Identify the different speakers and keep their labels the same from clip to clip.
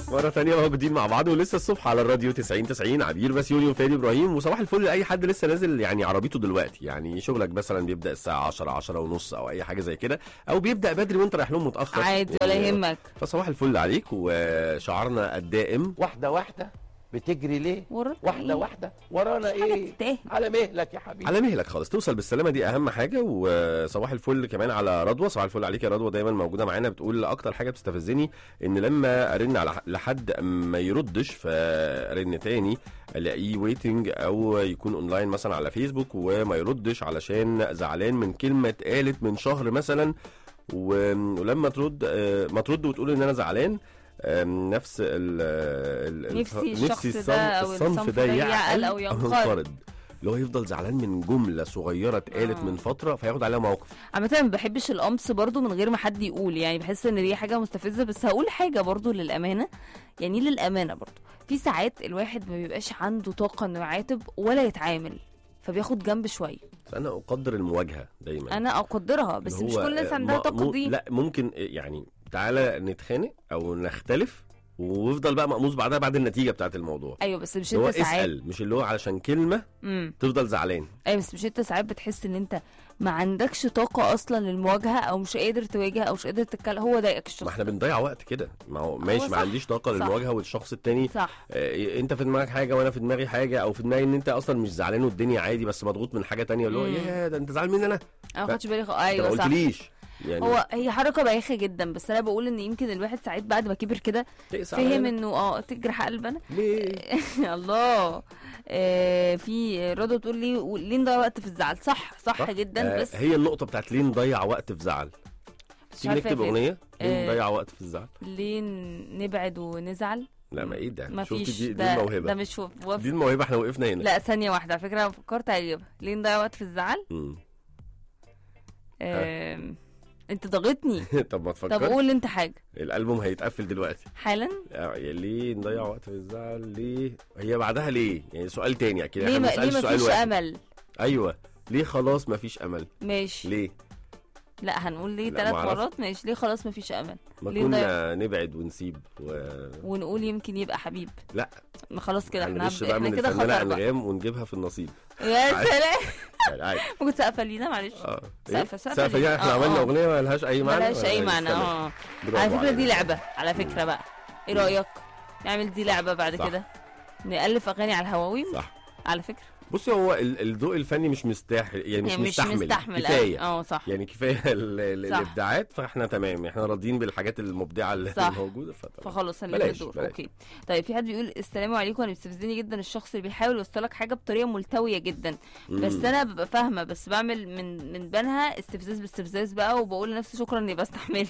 Speaker 1: مرة تانية موجودين مع بعض ولسه الصبح على الراديو 90 90 عبير بسيوني وفادي ابراهيم وصباح الفل لاي حد لسه نازل يعني عربيته دلوقتي يعني شغلك مثلا بيبدا الساعة 10 10 ونص او اي حاجة زي كده او بيبدا بدري وانت رايح لهم متأخر
Speaker 2: عادي ولا
Speaker 1: يعني
Speaker 2: يهمك
Speaker 1: فصباح الفل عليك وشعارنا الدائم
Speaker 3: واحدة واحدة بتجري ليه؟
Speaker 2: وراك
Speaker 3: واحدة
Speaker 2: إيه؟
Speaker 3: واحدة ورانا
Speaker 2: حاجة
Speaker 3: ايه؟
Speaker 2: تستاهل.
Speaker 3: على مهلك يا حبيبي
Speaker 1: على مهلك خالص توصل بالسلامه دي اهم حاجه وصباح الفل كمان على رضوى صباح الفل عليك يا رضوى دايما موجوده معانا بتقول اكتر حاجه بتستفزني ان لما ارن على لحد ما يردش فارن تاني الاقيه ويتنج او يكون اونلاين مثلا على فيسبوك وما يردش علشان زعلان من كلمه اتقالت من شهر مثلا و- ولما ترد آه، ما ترد وتقول ان انا زعلان آم، نفس ال ال-
Speaker 2: نفسي
Speaker 1: الص-
Speaker 2: الشخص
Speaker 1: الصنف-
Speaker 2: ده أو
Speaker 1: الصنف ده
Speaker 2: يعقل
Speaker 1: يعقل
Speaker 2: أو ينقرض.
Speaker 1: اللي هو يفضل زعلان من جمله صغيره اتقالت
Speaker 2: آه.
Speaker 1: من فتره فياخد عليها موقف
Speaker 2: عامة ما بحبش القمص برضو من غير ما حد يقول يعني بحس ان دي حاجة مستفزة بس هقول حاجة برضو للأمانة يعني للأمانة برضو في ساعات الواحد ما بيبقاش عنده طاقة انه يعاتب ولا يتعامل فبياخد جنب شوية
Speaker 1: بس انا اقدر المواجهه دايما
Speaker 2: انا اقدرها بس
Speaker 1: اللي
Speaker 2: مش
Speaker 1: هو،
Speaker 2: كل الناس
Speaker 1: آه،
Speaker 2: عندها
Speaker 1: ما-
Speaker 2: طاقة
Speaker 1: مو-
Speaker 2: دي
Speaker 1: لا ممكن آه، يعني تعالى نتخانق او نختلف ويفضل بقى مقموص بعدها بعد النتيجه بتاعت الموضوع
Speaker 2: ايوه بس مش
Speaker 1: اللي هو
Speaker 2: انت ساعات
Speaker 1: اسال مش اللي هو علشان كلمه
Speaker 2: امم
Speaker 1: تفضل زعلان
Speaker 2: ايوه بس مش انت ساعات بتحس ان انت ما عندكش طاقة اصلا للمواجهة او مش قادر تواجه او مش قادر تتكلم هو ضايقك الشخص
Speaker 1: ما احنا بنضيع وقت كده ما هو ماشي ما
Speaker 2: صح،
Speaker 1: عنديش طاقه
Speaker 2: صح.
Speaker 1: للمواجهه والشخص التاني
Speaker 2: صح
Speaker 1: آه، انت في دماغك حاجه وانا في دماغي حاجه او في دماغي ان انت اصلا مش زعلان والدنيا عادي بس مضغوط من حاجه تانية اللي هو
Speaker 2: مم.
Speaker 1: يا ده انت زعلان مني انا
Speaker 2: انا ما خدتش بالي خ...
Speaker 1: انت ما
Speaker 2: ايوه صح
Speaker 1: قلتليش يعني
Speaker 2: هو هي حركه بايخه جدا بس انا بقول ان يمكن الواحد ساعات بعد ما كبر كده
Speaker 1: تقسى
Speaker 2: فهم
Speaker 1: عليا.
Speaker 2: انه اه تجرح قلبنا
Speaker 1: ليه
Speaker 2: الله آه في رضا بتقول لي ليه نضيع وقت في الزعل صح صح,
Speaker 1: صح؟
Speaker 2: جدا
Speaker 1: آه،
Speaker 2: بس
Speaker 1: هي النقطه بتاعت ليه نضيع وقت في زعل
Speaker 2: مش
Speaker 1: تيجي
Speaker 2: عارفة
Speaker 1: نكتب
Speaker 2: يا فادي.
Speaker 1: اغنيه ليه
Speaker 2: آه.
Speaker 1: نضيع وقت في الزعل
Speaker 2: ليه نبعد ونزعل
Speaker 1: لا ما ايه ده
Speaker 2: ما
Speaker 1: شفتي
Speaker 2: فيش
Speaker 1: دي, دي
Speaker 2: ده,
Speaker 1: الموهبه
Speaker 2: ده مش وف...
Speaker 1: دي الموهبه احنا وقفنا هنا
Speaker 2: لا ثانيه واحده على فكره انا فكرت اجيبها ليه نضيع وقت في الزعل
Speaker 1: مم.
Speaker 2: آه... انت ضاغطني
Speaker 1: طب ما
Speaker 2: طب
Speaker 1: تفكر
Speaker 2: قول انت حاجه
Speaker 1: الالبوم هيتقفل دلوقتي
Speaker 2: حالا
Speaker 1: آه، ليه نضيع وقت في الزعل ليه هي بعدها ليه يعني سؤال تاني اكيد
Speaker 2: ليه
Speaker 1: احنا
Speaker 2: ما...
Speaker 1: ما
Speaker 2: ليه
Speaker 1: بنسالش
Speaker 2: ما
Speaker 1: سؤال
Speaker 2: فيش
Speaker 1: واحد
Speaker 2: امل
Speaker 1: ايوه ليه خلاص ما فيش امل
Speaker 2: ماشي
Speaker 1: ليه
Speaker 2: لا هنقول ليه
Speaker 1: لا،
Speaker 2: ثلاث
Speaker 1: معرفش.
Speaker 2: مرات ماشي ليه خلاص مفيش امل
Speaker 1: ما
Speaker 2: ليه
Speaker 1: كنا نبعد ونسيب و...
Speaker 2: ونقول يمكن يبقى حبيب
Speaker 1: لا
Speaker 2: ما خلاص كده احنا
Speaker 1: هنغش
Speaker 2: هب-
Speaker 1: بقى
Speaker 2: احنا
Speaker 1: من
Speaker 2: كده
Speaker 1: الفنانه
Speaker 2: خطر بقى
Speaker 1: انغام ونجيبها في النصيب
Speaker 2: يا
Speaker 1: عادي.
Speaker 2: سلام
Speaker 1: يعني عادي
Speaker 2: ممكن سقفه لينا معلش
Speaker 1: اه
Speaker 2: سقفة-
Speaker 1: إيه؟
Speaker 2: سقفة
Speaker 1: سقفة
Speaker 2: ليه؟
Speaker 1: دي احنا
Speaker 2: آه،
Speaker 1: عملنا
Speaker 2: آه.
Speaker 1: اغنيه ما لهاش اي معنى
Speaker 2: ملهاش اي
Speaker 1: ولا
Speaker 2: معنى
Speaker 1: استنى.
Speaker 2: اه
Speaker 1: برافو
Speaker 2: على فكره دي
Speaker 1: علينا.
Speaker 2: لعبه على فكره بقى ايه رايك نعمل دي لعبه بعد
Speaker 1: صح.
Speaker 2: كده نالف اغاني على الهواوي
Speaker 1: صح
Speaker 2: على فكره
Speaker 1: بصي هو ال- الذوق الفني مش مستاهل يعني مش
Speaker 2: يعني مش
Speaker 1: مستحمل
Speaker 2: مستحمل
Speaker 1: كفايه
Speaker 2: اه صح
Speaker 1: يعني كفايه ال- ال-
Speaker 2: صح.
Speaker 1: الابداعات فاحنا تمام احنا راضيين بالحاجات المبدعه اللي
Speaker 2: صح.
Speaker 1: موجوده فتمام
Speaker 2: فخلاص هنلغي
Speaker 1: بلاش،
Speaker 2: الدور
Speaker 1: بلاش.
Speaker 2: اوكي طيب في حد بيقول السلام عليكم انا بيستفزني جدا الشخص اللي بيحاول يوصلك حاجه بطريقه ملتويه جدا بس
Speaker 1: مم.
Speaker 2: انا ببقى فاهمه بس بعمل من من بينها استفزاز باستفزاز بقى وبقول لنفسي شكرا اني بستحمله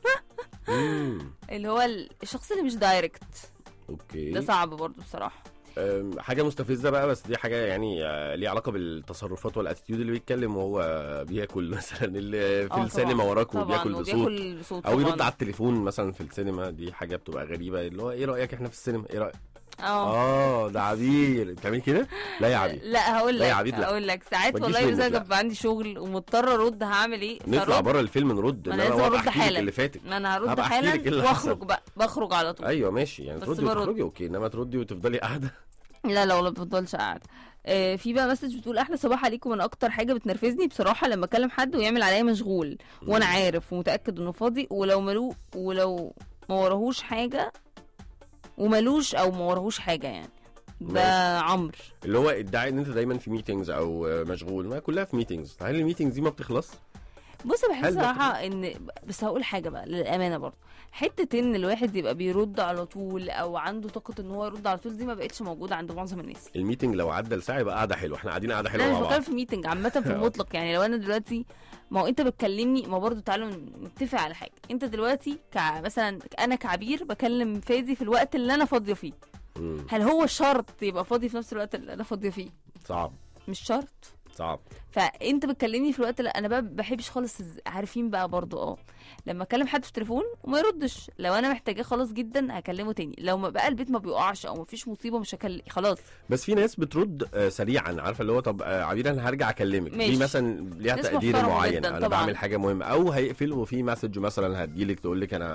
Speaker 1: مم.
Speaker 2: اللي هو ال- الشخص اللي مش دايركت
Speaker 1: اوكي
Speaker 2: ده صعب برضو بصراحه
Speaker 1: أم، حاجه مستفزه بقى بس دي حاجه يعني آه، ليها علاقه بالتصرفات والاتيتيود اللي بيتكلم وهو بياكل مثلا اللي في
Speaker 2: آه
Speaker 1: السينما
Speaker 2: طبعاً،
Speaker 1: وراك
Speaker 2: طبعاً،
Speaker 1: وبياكل بصوت
Speaker 2: وبياكل بصوت
Speaker 1: او يرد
Speaker 2: طبعاً.
Speaker 1: على التليفون مثلا في السينما دي حاجه بتبقى غريبه اللي هو ايه رايك احنا في السينما ايه رايك
Speaker 2: اه
Speaker 1: اه ده عبير بتعملي كده لا يا عبير
Speaker 2: لا هقول
Speaker 1: لا يا
Speaker 2: لك
Speaker 1: عبيد، لا.
Speaker 2: هقول لك ساعات
Speaker 1: ما تجيش
Speaker 2: والله
Speaker 1: منك،
Speaker 2: مثلا
Speaker 1: لا.
Speaker 2: بيبقى عندي شغل ومضطره ارد هعمل ايه
Speaker 1: نطلع
Speaker 2: فرد.
Speaker 1: بره الفيلم نرد
Speaker 2: ما أنا
Speaker 1: إنما
Speaker 2: لازم
Speaker 1: أقعد
Speaker 2: أرد
Speaker 1: أحكي لك
Speaker 2: حالا.
Speaker 1: اللي فاتك
Speaker 2: ما انا هرد
Speaker 1: هبقى أحكي لك إيه
Speaker 2: حالا
Speaker 1: اللي
Speaker 2: واخرج
Speaker 1: حصل.
Speaker 2: بقى بخرج على طول
Speaker 1: ايوه ماشي يعني
Speaker 2: بس
Speaker 1: تردي
Speaker 2: برد.
Speaker 1: وتخرجي اوكي انما تردي وتفضلي قاعده
Speaker 2: لا لا ولا بفضلش قاعد آه، في بقى مسج بتقول احلى صباح عليكم انا اكتر حاجه بتنرفزني بصراحه لما اكلم حد ويعمل عليا مشغول وانا عارف ومتاكد انه فاضي ولو ملو ولو ما وراهوش حاجه وملوش او ما وراهوش حاجه يعني ده عمرو
Speaker 1: اللي هو ادعي ان انت دايما في ميتنجز او آه، مشغول ما كلها في ميتنجز هل الميتنجز دي ما بتخلص
Speaker 2: بص بحس
Speaker 1: هل ده
Speaker 2: صراحه ان بس هقول حاجه بقى للامانه برضه حته ان الواحد يبقى بيرد على طول او عنده طاقه ان هو يرد على طول دي ما بقتش موجوده عند معظم الناس
Speaker 1: الميتنج لو عدى لساعه يبقى قاعده حلوه احنا قاعدين قاعده
Speaker 2: لا
Speaker 1: حلوه
Speaker 2: مش
Speaker 1: مع
Speaker 2: بتكلم
Speaker 1: بعض
Speaker 2: في ميتنج عامة في
Speaker 1: آه.
Speaker 2: المطلق يعني لو انا دلوقتي ما هو انت بتكلمني ما برضو تعالوا نتفق على حاجة انت دلوقتي كع مثلا انا كعبير بكلم فادي في الوقت اللي انا فاضية فيه
Speaker 1: مم.
Speaker 2: هل هو شرط يبقى فاضي في نفس الوقت اللي انا فاضية فيه
Speaker 1: صعب
Speaker 2: مش شرط
Speaker 1: صعب
Speaker 2: فانت بتكلمني في الوقت اللي انا بقى بحبش خالص الز- عارفين بقى برضو اه لما اكلم حد في التليفون وما يردش لو انا محتاجاه خلاص جدا هكلمه تاني لو ما بقى البيت ما بيقعش او ما فيش مصيبه مش هكلم خلاص
Speaker 1: بس في ناس بترد آه، سريعا عارفه اللي هو طب آه، عبير انا هرجع اكلمك
Speaker 2: ماشي.
Speaker 1: دي مثلا ليها
Speaker 2: ناس
Speaker 1: تقدير
Speaker 2: محترمة
Speaker 1: معين
Speaker 2: جداً
Speaker 1: انا
Speaker 2: طبعاً.
Speaker 1: بعمل حاجه مهمه او هيقفل وفي مسج مثلا هتجيلك تقول لك انا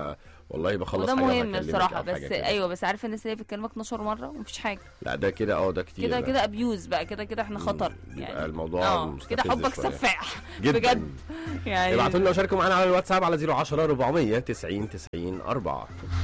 Speaker 1: والله بخلص
Speaker 2: وده
Speaker 1: حاجة
Speaker 2: مهم
Speaker 1: وهكلمك
Speaker 2: بصراحه
Speaker 1: أو
Speaker 2: بس
Speaker 1: حاجة كده.
Speaker 2: ايوه بس عارفه الناس اللي هي بتكلمك 12 مره ومفيش حاجه
Speaker 1: لا ده كده اه ده كتير
Speaker 2: كده
Speaker 1: ده.
Speaker 2: كده ابيوز بقى كده كده احنا خطر
Speaker 1: بيبقى
Speaker 2: يعني
Speaker 1: الموضوع
Speaker 2: اه
Speaker 1: مستفز
Speaker 2: كده حبك
Speaker 1: شوية.
Speaker 2: سفاح
Speaker 1: جدا
Speaker 2: بجد يعني
Speaker 1: ابعتوا لنا وشاركوا معانا على الواتساب على 010 400 90 90 4